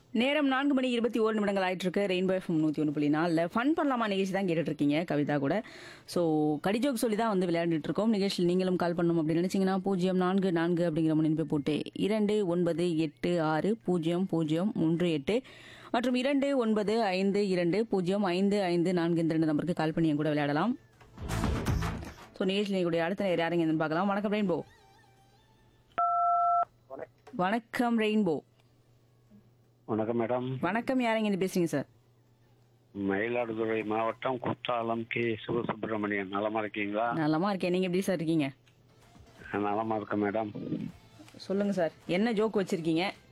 நேரம் நான்கு மணி இருபத்தி ஓரு நிமிடங்கள் ஆயிட்டு இருக்கு ரெயின்போ எஃப்எம் நூற்றி ஒன்று புள்ளி நாலில் ஃபன் பண்ணலாமா நிகழ்ச்சி தான் கேட்டுட்டு இருக்கீங்க கவிதா கூட ஸோ கடிஜோக் சொல்லி தான் வந்து விளையாண்டுட்டு இருக்கோம் நிகழ்ச்சியில் நீங்களும் கால் பண்ணணும் அப்படின்னு நினைச்சீங்கன்னா பூஜ்ஜியம் நான்கு நான்கு அப்படிங்கிற முன்னிப்பை போட்டு இரண்டு ஒன்பது எட்டு ஆறு பூஜ்ஜியம் பூஜ்ஜியம் மூன்று எட்டு மற்றும் இரண்டு ஒன்பது ஐந்து இரண்டு பூஜ்ஜியம் ஐந்து ஐந்து நான்கு இந்த ரெண்டு நம்பருக்கு கால் பண்ணி என் கூட விளையாடலாம் ஸோ நிகழ்ச்சியில் எங்களுடைய அடுத்த நேரம் யாருங்க என்னன்னு பார்க்கலாம் வணக்கம் ரெயின்போ வணக்கம் ரெயின்போ வணக்கம் மேடம் வணக்கம் யாருங்க இருந்து பேசுறீங்க சார் மயிலாடுதுறை மாவட்டம் குத்தாலம் கே சிவசுப்பிரமணியன் நலமா இருக்கீங்களா நலமா இருக்கேன் நீங்க எப்படி சார் இருக்கீங்க நலமா இருக்கேன் மேடம் சொல்லுங்க சார் என்ன ஜோக் வச்சிருக்கீங்க